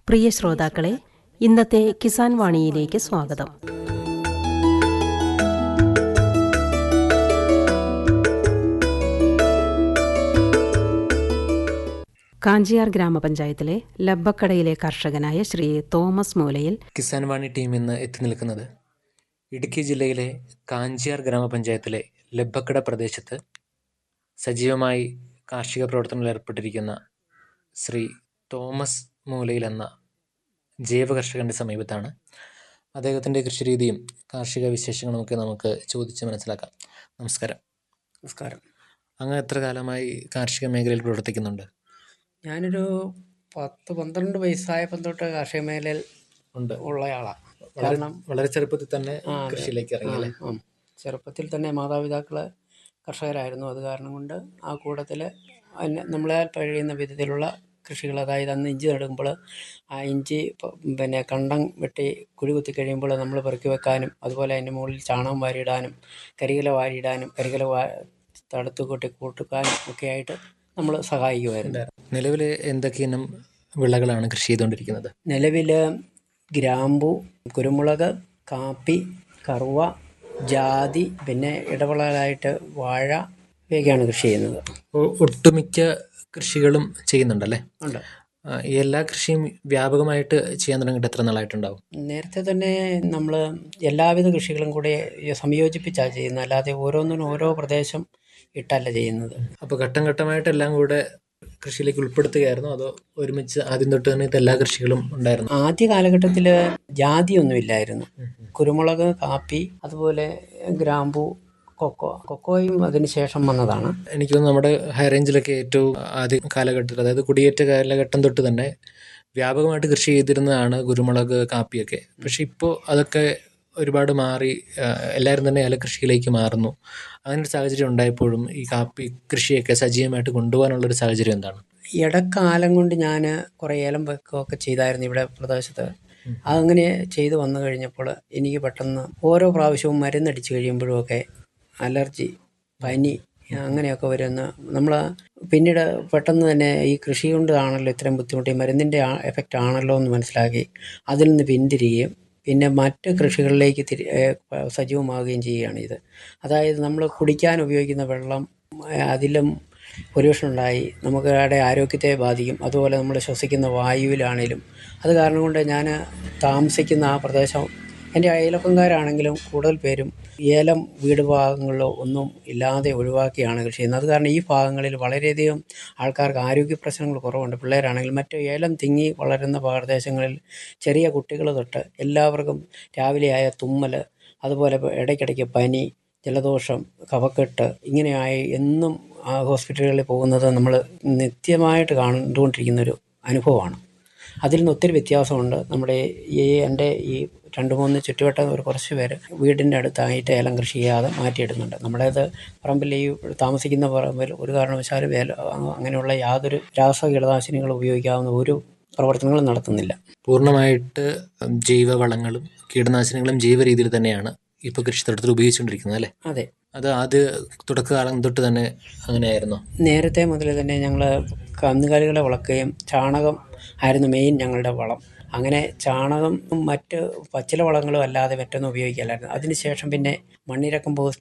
പ്രിയ ശ്രോതാക്കളെ ഇന്നത്തെ കിസാൻ വാണിയിലേക്ക് സ്വാഗതം കാഞ്ചിയാർ ഗ്രാമപഞ്ചായത്തിലെ ലബ്ബക്കടയിലെ കർഷകനായ ശ്രീ തോമസ് മൂലയിൽ കിസാൻ വാണി ടീം ഇന്ന് എത്തി നിൽക്കുന്നത് ഇടുക്കി ജില്ലയിലെ കാഞ്ചിയാർ ഗ്രാമപഞ്ചായത്തിലെ ലബ്ബക്കട പ്രദേശത്ത് സജീവമായി കാർഷിക പ്രവർത്തനങ്ങളിൽ ഏർപ്പെട്ടിരിക്കുന്ന ശ്രീ തോമസ് മൂലയിൽ എന്ന ജൈവ കർഷകൻ്റെ സമീപത്താണ് അദ്ദേഹത്തിൻ്റെ കൃഷിരീതിയും കാർഷിക വിശേഷങ്ങളുമൊക്കെ നമുക്ക് ചോദിച്ച് മനസ്സിലാക്കാം നമസ്കാരം നമസ്കാരം അങ്ങ് എത്ര കാലമായി കാർഷിക മേഖലയിൽ പ്രവർത്തിക്കുന്നുണ്ട് ഞാനൊരു പത്ത് പന്ത്രണ്ട് വയസ്സായപ്പം തൊട്ട് കാർഷിക മേഖലയിൽ ഉണ്ട് ഉള്ളയാളാണ് വളരെ കാരണം വളരെ ചെറുപ്പത്തിൽ തന്നെ ആ, അതെ. കൃഷിയിലേക്ക് ഇറങ്ങി അല്ലേ ആ, ചെറുപ്പത്തിൽ തന്നെ മാതാപിതാക്കൾ കർഷകരായിരുന്നു അത് കാരണം കൊണ്ട് ആ കൂട്ടത്തിൽ നമ്മളാൽ കഴിയുന്ന വിധത്തിലുള്ള കൃഷികൾ അതായത് അന്ന് ഇഞ്ചി നടുമ്പോൾ ആ ഇഞ്ചി പ- പിന്നെ കണ്ടം വെട്ടി കുഴി കുത്തി കഴിയുമ്പോൾ നമ്മൾ പെറുക്കി വെക്കാനും അതുപോലെ അതിൻ്റെ മുകളിൽ ചാണകം വാരിയിടാനും കരികില വാരിയിടാനും കരികില വാ തടുത്ത് കൂട്ടി കൂട്ടുക്കാനും ഒക്കെ ആയിട്ട് നമ്മൾ സഹായിക്കുമായിരുന്നു നിലവിൽ എന്തൊക്കെ ഇനം വിളകളാണ് കൃഷി ചെയ്തുകൊണ്ടിരിക്കുന്നത് നിലവിൽ ഗ്രാമ്പു കുരുമുളക് കാപ്പി കറുവ ജാതി പിന്നെ ഇടവിളകളായിട്ട് വാഴ ഇവയൊക്കെയാണ് കൃഷി ചെയ്യുന്നത് ഒ- ഒട്ടുമിക്ക കൃഷികളും ചെയ്യുന്നുണ്ടല്ലേ ഉണ്ട് ആ, ഈ എല്ലാ കൃഷിയും വ്യാപകമായിട്ട് ചെയ്യാൻ തുടങ്ങിയിട്ട് എത്ര നാളായിട്ടുണ്ടാവും നേരത്തെ തന്നെ നമ്മൾ എല്ലാവിധ കൃഷികളും കൂടെ സംയോജിപ്പിച്ചാണ് ചെയ്യുന്നത് അല്ലാതെ ഓരോന്നിനും ഓരോ പ്രദേശം ഇട്ടല്ല ചെയ്യുന്നത് അപ്പോൾ ഘട്ടം ഘട്ടമായിട്ട് എല്ലാം കൂടെ കൃഷിയിലേക്ക് ഉൾപ്പെടുത്തുകയായിരുന്നു അതോ ഒരുമിച്ച് ആദ്യം തൊട്ട് തന്നെ ഇത് എല്ലാ കൃഷികളും ഉണ്ടായിരുന്നു ആദ്യ കാലഘട്ടത്തിൽ ജാതിയൊന്നും ഇല്ലായിരുന്നു കുരുമുളക് കാപ്പി അതുപോലെ ഗ്രാമ്പു കൊക്കോ കൊക്കോയും അതിന് ശേഷം വന്നതാണ് എനിക്ക് തോന്നുന്നു നമ്മുടെ ഹൈ റേഞ്ചിലൊക്കെ ഏറ്റവും ആദ്യ കാലഘട്ടത്തിൽ അതായത് കുടിയേറ്റ കാലഘട്ടം തൊട്ട് തന്നെ വ്യാപകമായിട്ട് കൃഷി ചെയ്തിരുന്നതാണ് കുരുമുളക് കാപ്പിയൊക്കെ പക്ഷെ ഇപ്പോൾ അതൊക്കെ ഒരുപാട് മാറി ആ, എല്ലാവരും തന്നെ ഏലകൃഷിയിലേക്ക് മാറുന്നു അങ്ങനെ ഒരു സാഹചര്യം ഉണ്ടായപ്പോഴും ഈ കാപ്പി കൃഷിയൊക്കെ സജീവമായിട്ട് കൊണ്ടുപോകാനുള്ളൊരു സാഹചര്യം എന്താണ് ഇടക്കാലം കൊണ്ട് ഞാൻ കുറേ ഏലം വെക്കുകയൊക്കെ ചെയ്തായിരുന്നു ഇവിടെ പ്രദേശത്ത് അതങ്ങനെ ചെയ്ത് വന്നു കഴിഞ്ഞപ്പോൾ എനിക്ക് പെട്ടെന്ന് ഓരോ പ്രാവശ്യവും മരുന്നടിച്ച് കഴിയുമ്പോഴുമൊക്കെ അലർജി പനി അങ്ങനെയൊക്കെ വരുന്ന നമ്മൾ പിന്നീട് പെട്ടെന്ന് തന്നെ ഈ കൃഷി കൊണ്ടാണല്ലോ ഇത്രയും ബുദ്ധിമുട്ട് ഈ മരുന്നിൻ്റെ എഫക്റ്റ് ആണല്ലോ എന്ന് മനസ്സിലാക്കി അതിൽ നിന്ന് പിന്തിരിയുകയും പിന്നെ മറ്റ് കൃഷികളിലേക്ക് തിരി ഏഹ് സജീവമാവുകയും ചെയ്യുകയാണ് ഇത് അതായത് നമ്മൾ കുടിക്കാൻ ഉപയോഗിക്കുന്ന വെള്ളം ഏഹ് അതിലും പൊല്യൂഷൻ ഉണ്ടായി നമുക്ക് ആരോഗ്യത്തെ ബാധിക്കും അതുപോലെ നമ്മൾ ശ്വസിക്കുന്ന വായുവിലാണേലും അത് കാരണം കൊണ്ട് ഞാൻ താമസിക്കുന്ന ആ പ്രദേശം എൻ്റെ അയൽവക്കംകാരാണെങ്കിലും കൂടുതൽ പേരും ഏലം വീട് ഭാഗങ്ങളിലോ ഒന്നും ഇല്ലാതെ ഒഴിവാക്കിയാണ് കൃഷി ചെയ്യുന്നത് അത് കാരണം ഈ ഭാഗങ്ങളിൽ വളരെയധികം ആൾക്കാർക്ക് ആരോഗ്യ പ്രശ്നങ്ങൾ കുറവുണ്ട് പിള്ളേരാണെങ്കിലും മറ്റ് ഏലം തിങ്ങി വളരുന്ന പ്രദേശങ്ങളിൽ ചെറിയ കുട്ടികൾ തൊട്ട് എല്ലാവർക്കും രാവിലെയായ തുമ്മൽ അതുപോലെ ഇപ്പൊ ഇടയ്ക്കിടയ്ക്ക് പനി ജലദോഷം കഫക്കെട്ട് ഇങ്ങനെയായി എന്നും ആ ഹോസ്പിറ്റലുകളിൽ പോകുന്നത് നമ്മൾ നിത്യമായിട്ട് കണ്ടുകൊണ്ടിരിക്കുന്നൊരു അനുഭവമാണ് അതിൽ നിന്ന് ഒത്തിരി വ്യത്യാസമുണ്ട് നമ്മുടെ ഈ എൻ്റെ ഈ രണ്ട് മൂന്ന് ചുറ്റുവട്ടം ഒരു കുറച്ച് പേര് വീടിൻ്റെ അടുത്തായിട്ട് ഏലം കൃഷി ചെയ്യാതെ മാറ്റിയിടുന്നുണ്ട് നമ്മുടേത് പറമ്പിൽ ഈ താമസിക്കുന്ന പറമ്പിൽ ഒരു കാരണവശാലും ഏല അങ്ങനെയുള്ള യാതൊരു രാസ കീടനാശിനികൾ ഉപയോഗിക്കാവുന്ന ഒരു പ്രവർത്തനങ്ങളും നടത്തുന്നില്ല പൂർണ്ണമായിട്ട് ജൈവവളങ്ങളും കീടനാശിനികളും ജൈവ രീതിയിൽ തന്നെയാണ് ഇപ്പോൾ കൃഷിത്തോട്ടത്തിൽ ഉപയോഗിച്ചുകൊണ്ടിരിക്കുന്നത് അല്ലേ അതെ അത് ആദ്യ തുടക്കകാലം തൊട്ട് തന്നെ അങ്ങനെയായിരുന്നോ നേരത്തെ മുതൽ തന്നെ ഞങ്ങൾ കന്നുകാലികളെ വളർത്തുകയും ചാണകം ആയിരുന്നു മെയിൻ ഞങ്ങളുടെ വളം അങ്ങനെ ചാണകം മറ്റ് പച്ചില വളങ്ങളും അല്ലാതെ മറ്റൊന്നും ഉപയോഗിക്കില്ലായിരുന്നു അതിനുശേഷം പിന്നെ മണ്ണിര കമ്പോസ്റ്റ്